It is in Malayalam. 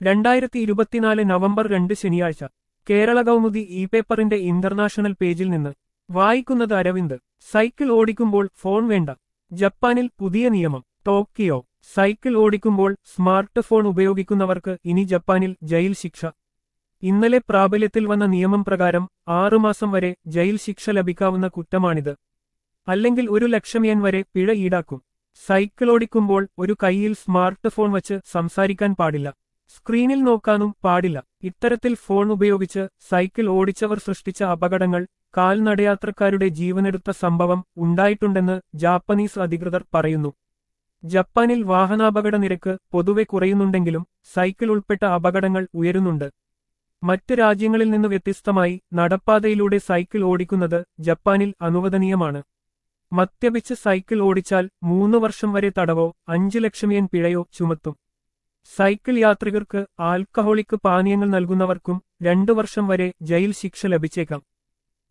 രണ്ടായിരത്തി ഇരുപത്തിനാല് നവംബർ രണ്ട് ശനിയാഴ്ച കേരള കൗമുദി ഇ പേപ്പറിന്റെ ഇന്റർനാഷണൽ പേജിൽ നിന്ന് വായിക്കുന്നത് അരവിന്ദ് സൈക്കിൾ ഓടിക്കുമ്പോൾ ഫോൺ വേണ്ട ജപ്പാനിൽ പുതിയ നിയമം ടോക്കിയോ സൈക്കിൾ ഓടിക്കുമ്പോൾ സ്മാർട്ട് ഫോൺ ഉപയോഗിക്കുന്നവർക്ക് ഇനി ജപ്പാനിൽ ജയിൽ ശിക്ഷ ഇന്നലെ പ്രാബല്യത്തിൽ വന്ന നിയമം പ്രകാരം ആറുമാസം വരെ ജയിൽ ശിക്ഷ ലഭിക്കാവുന്ന കുറ്റമാണിത് അല്ലെങ്കിൽ ഒരു ലക്ഷം yen വരെ പിഴ ഈടാക്കും സൈക്കിൾ ഓടിക്കുമ്പോൾ ഒരു കൈയിൽ സ്മാർട്ട് ഫോൺ വച്ച് സംസാരിക്കാൻ പാടില്ല സ്ക്രീനിൽ നോക്കാനും പാടില്ല ഇത്തരത്തിൽ ഫോൺ ഉപയോഗിച്ച് സൈക്കിൾ ഓടിച്ചവർ സൃഷ്ടിച്ച അപകടങ്ങൾ കാൽനടയാത്രക്കാരുടെ ജീവനെടുത്ത സംഭവം ഉണ്ടായിട്ടുണ്ടെന്ന് ജാപ്പനീസ് അധികൃതർ പറയുന്നു ജപ്പാനിൽ വാഹനാപകട നിരക്ക് പൊതുവെ കുറയുന്നുണ്ടെങ്കിലും സൈക്കിൾ ഉൾപ്പെട്ട അപകടങ്ങൾ ഉയരുന്നുണ്ട് മറ്റ് രാജ്യങ്ങളിൽ നിന്ന് വ്യത്യസ്തമായി നടപ്പാതയിലൂടെ സൈക്കിൾ ഓടിക്കുന്നത് ജപ്പാനിൽ അനുവദനീയമാണ് മദ്യപിച്ച് സൈക്കിൾ ഓടിച്ചാൽ മൂന്ന് വർഷം വരെ തടവോ അഞ്ചു ലക്ഷം yen പിഴയോ ചുമത്തും സൈക്കിൾ യാത്രികർക്ക് ആൽക്കഹോളിക് പാനീയങ്ങൾ നൽകുന്നവർക്കും രണ്ടു വർഷം വരെ ജയിൽ ശിക്ഷ ലഭിച്ചേക്കാം